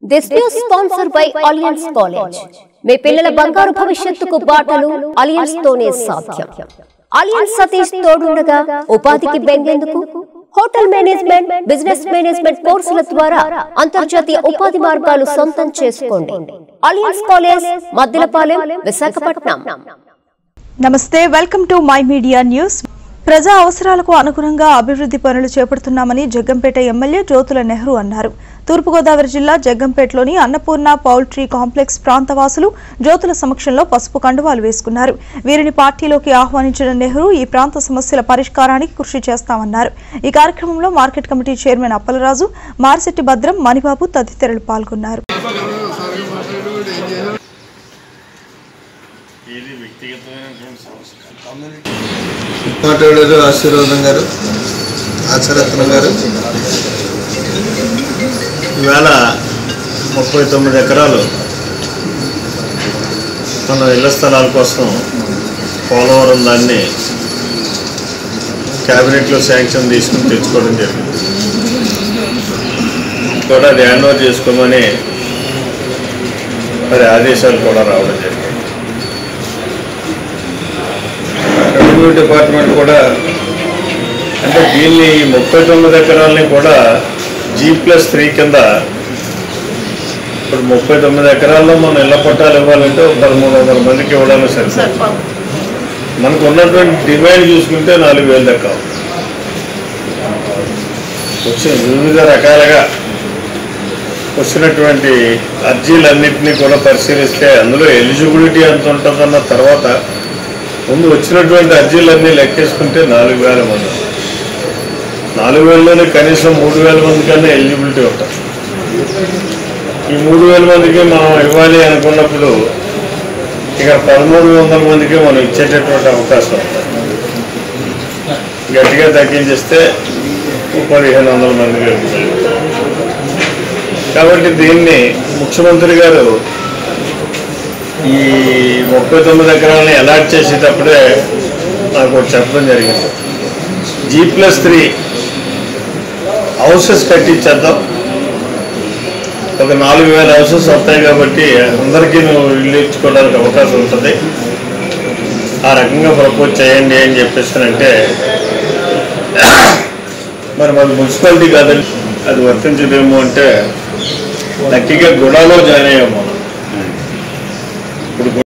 This news sponsor by Alliance college మీ పిల్లల బంగారు భవిష్యత్తుకు బాటలు అలియన్స్ తోనే సాధ్యం అలియన్స్ సతీష్ తోడుండగా ఉపాధికి బెంగేందుకు హోటల్ మేనేజ్మెంట్ బిజినెస్ మేనేజ్మెంట్ కోర్సుల ద్వారా అంతర్జాతీయ ఉపాధి మార్గాలు సొంతం చేసుకోండి అలియన్స్ కాలేజ్ మద్దిలపాలెం విశాఖపట్నం నమస్తే welcome to my media news ప్రజా అవసరాలకు అనుగుణంగా అభివృద్ధి పనులు చేపడుతున్నామని జగ్గంపేట ఎమ్మెల్యే జ్యోతుల నెహ్రూ అన్నారు తూర్పుగోదావరి జిల్లా జగ్గంపేటలోని అన్నపూర్ణ పౌల్ట్రీ కాంప్లెక్స్ ప్రాంతవాసులు జ్యోతుల సమక్షంలో పసుపు కండువాలు వేసుకున్నారు వీరిని పార్టీలోకి ఆహ్వానించిన నెహ్రూ ఈ ప్రాంత సమస్యల పరిష్కారానికి కృషి చేస్తామన్నారు ఈ కార్యక్రమంలో market committee chairman Appalaraju Marisetti Bhadram Manibabu తదితరులు పాల్గొన్నారు ఇది వ్యక్తిగతమైనటువంటి సమస్య మాట్లాడారు ఆశీర్వాదం గారు ఆచారత్న గారు ఈవేళ ముప్పై తొమ్మిది ఎకరాలు మన ఇళ్ల స్థలాల కోసం పోలవరం దాన్ని క్యాబినెట్లో శాంక్షన్ తీసుకుని తెచ్చుకోవడం జరిగింది కూడా అది హ్యాండ్ ఓవర్ చేసుకోమని మరి ఆదేశాలు కూడా రావడం జరిగింది రెవెన్యూ డిపార్ట్మెంట్ కూడా అంటే దీన్ని ఈ ముప్పై తొమ్మిది ఎకరాలని కూడా జీ ప్లస్ త్రీ కింద ఇప్పుడు ముప్పై తొమ్మిది ఎకరాల్లో మనం ఇళ్ల పట్టాలు ఇవ్వాలంటే ఒక పదమూడు వందల మందికి ఇవ్వడానికి సరిపోతుంది మనకు ఉన్నటువంటి డిమాండ్ చూసుకుంటే నాలుగు వేలు దాకా వచ్చిన వివిధ రకాలుగా వచ్చినటువంటి అర్జీలన్నింటినీ కూడా పరిశీలిస్తే అందులో ఎలిజిబిలిటీ ఎంత ఉంటుందన్న తర్వాత ముందు వచ్చినటువంటి అర్జీలన్నీ లెక్కేసుకుంటే నాలుగు వేల మంది నాలుగు వేలలోనే కనీసం మూడు వేల మంది కన్నా ఎలిజిబిలిటీ ఉంటుంది ఈ మూడు వేల మందికి మనం ఇవ్వాలి అనుకున్నప్పుడు ఇక పదమూడు వందల మందికి మనం ఇచ్చేటటువంటి అవకాశం ఉంది గట్టిగా తగ్గించేస్తే ఓ పదిహేను వందల మందికి ఇవ్వాలి. కాబట్టి దీన్ని ముఖ్యమంత్రి గారు ఈ ముప్పై తొమ్మిది ఎకరాలని అలాట్ చేసేటప్పుడే నాకు ఒకటి చెప్పడం జరిగింది జీ ప్లస్ త్రీ హౌసెస్ కట్టించేద్దాం ఒక నాలుగు వేల హౌసెస్ వస్తాయి కాబట్టి అందరికీ నువ్వు ఇల్లు ఇచ్చుకోవడానికి అవకాశం ఉంటుంది ఆ రకంగా ప్రపోజ్ చేయండి అని చెప్పేసి అంటే మరి మన మున్సిపాలిటీ కాదండి అది వర్తించదేమో అంటే లక్కీగా గుడాలో జాయిన్ అయ్యాము మనం. ఇప్పుడు